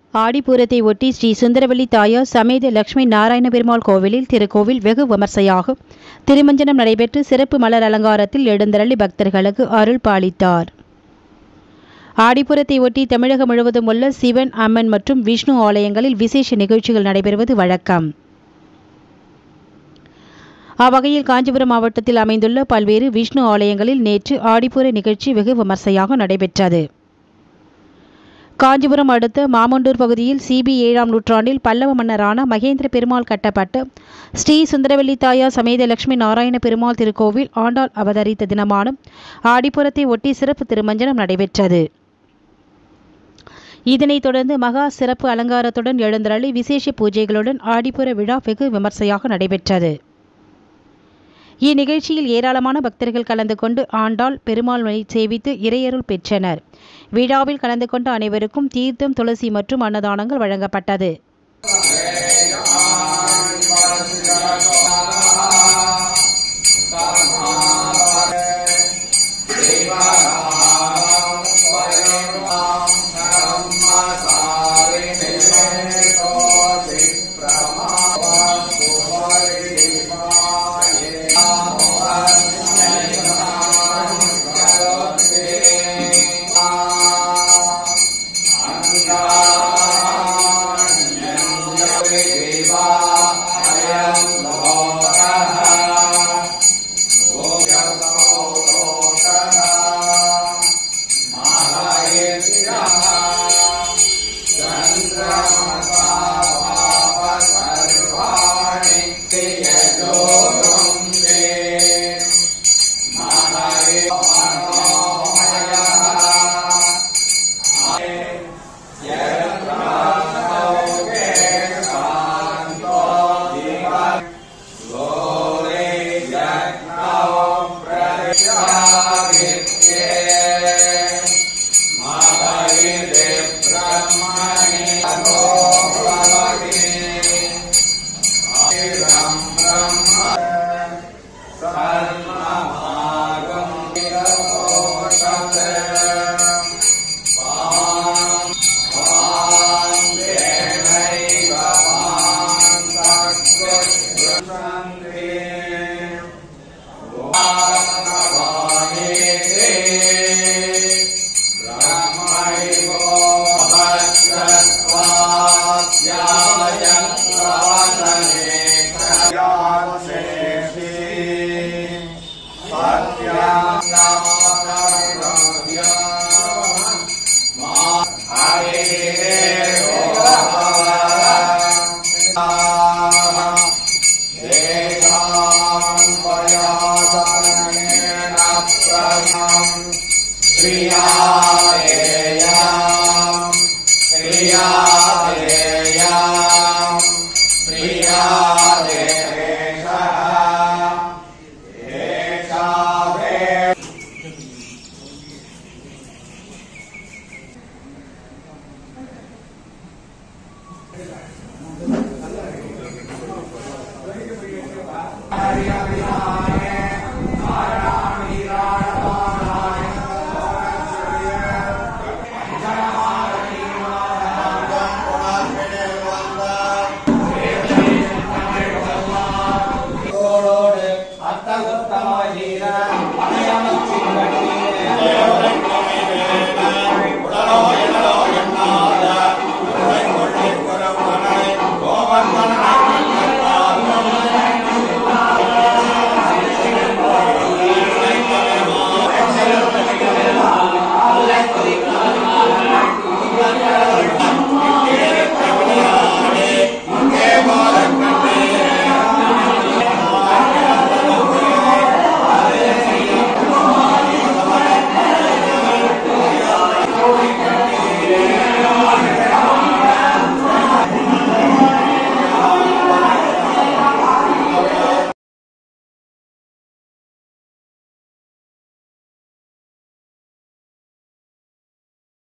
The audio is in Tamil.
ஆடிப்பூரத்தை ஒட்டி ஸ்ரீ சுந்தரவல்லி தாயார் சமேத லட்சுமி நாராயண பெருமாள் கோவிலில் திருக்கோவில் வெகு விமர்சையாக திருமஞ்சனம் நடைபெற்று சிறப்பு மலர் அலங்காரத்தில் எழுந்தருளி பக்தர்களுக்கு அருள் பாலித்தார் ஆடிப்புறத்தை ஒட்டி தமிழகம் முழுவதும் உள்ள சிவன் அம்மன் மற்றும் விஷ்ணு ஆலயங்களில் விசேஷ நிகழ்ச்சிகள் நடைபெறுவது வழக்கம் அவ்வகையில் காஞ்சிபுரம் மாவட்டத்தில் அமைந்துள்ள பல்வேறு விஷ்ணு ஆலயங்களில் நேற்று ஆடிப்புற நிகழ்ச்சி வெகு விமர்சையாக நடைபெற்றது காஞ்சிபுரம் அடுத்த மாமண்டூர் பகுதியில் சிபி ஏழாம் நூற்றாண்டில் பல்லவ மன்னரான மகேந்திர பெருமாள் கட்டப்பட்ட ஸ்ரீ சுந்தரவல்லி தாயார் சமேத லட்சுமி நாராயண பெருமாள் திருக்கோவில் ஆண்டாள் அவதரித்த தினமான ஆடிப்புறத்தை ஒட்டி சிறப்பு திருமஞ்சனம் நடைபெற்றது இதனைத் தொடர்ந்து மகா சிறப்பு அலங்காரத்துடன் எழுந்தருளி விசேஷ பூஜைகளுடன் ஆடிப்புற விழா வெகு விமர்சையாக நடைபெற்றது இந்நிகழ்ச்சியில் ஏராளமான பக்தர்கள் கலந்து கொண்டு ஆண்டாள் பெருமாளை சேவித்து இறையருள் பெற்றனர் விழாவில் கலந்து கொண்ட அனைவருக்கும் தீர்த்தம் துளசி மற்றும் அன்னதானங்கள் வழங்கப்பட்டது ஆ